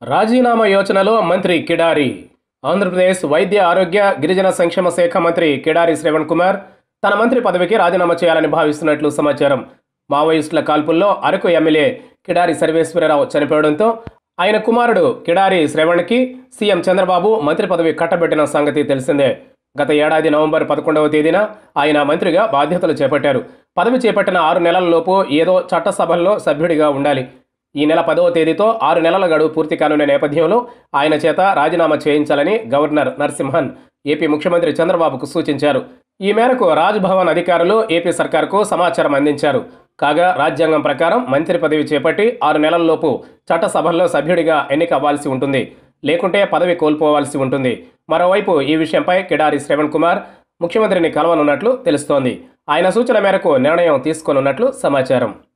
రాజీనామా యోచనలో మంత్రి కిడారి ఆంధ్రప్రదేశ్ వైద్య ఆరోగ్య గిరిజన సంక్షేమ శాఖ మంత్రి కిడారి శ్రవణ్ కుమార్ తన మంత్రి పదవికి రాజీనామా చేయాలని భావిస్తున్నట్లు సమాచారం మావోయిస్టుల కాల్పుల్లో అరకు ఎమ్మెల్యే కిడారి సర్వేశ్వరరావు చనిపోవడంతో ఆయన కుమారుడు కిడారి శ్రవణ్కి సీఎం చంద్రబాబు మంత్రి పదవి కట్టబెట్టిన సంగతి తెలిసిందే గత ఏడాది నవంబర్ పదకొండవ తేదీన ఆయన మంత్రిగా బాధ్యతలు చేపట్టారు పదవి చేపట్టిన ఆరు నెలలలోపు ఏదో చట్టసభల్లో సభ్యుడిగా ఉండాలి ఈ నెల పదవ తేదీతో ఆరు నెలల గడువు పూర్తి కానున్న నేపథ్యంలో ఆయన చేత రాజీనామా చేయించాలని గవర్నర్ నరసింహన్ ఏపీ ముఖ్యమంత్రి చంద్రబాబుకు సూచించారు ఈ మేరకు రాజ్భవన్ అధికారులు ఏపీ సర్కార్కు సమాచారం అందించారు కాగా రాజ్యాంగం ప్రకారం మంత్రి పదవి చేపట్టి ఆరు నెలల్లోపు చట్టసభల్లో సభ్యుడిగా ఎన్నిక అవ్వాల్సి ఉంటుంది లేకుంటే పదవి కోల్పోవాల్సి ఉంటుంది మరోవైపు ఈ విషయంపై కిడారి శ్రవణ్ కుమార్ ముఖ్యమంత్రిని కలవనున్నట్లు తెలుస్తోంది ఆయన సూచన మేరకు నిర్ణయం తీసుకోనున్నట్లు సమాచారం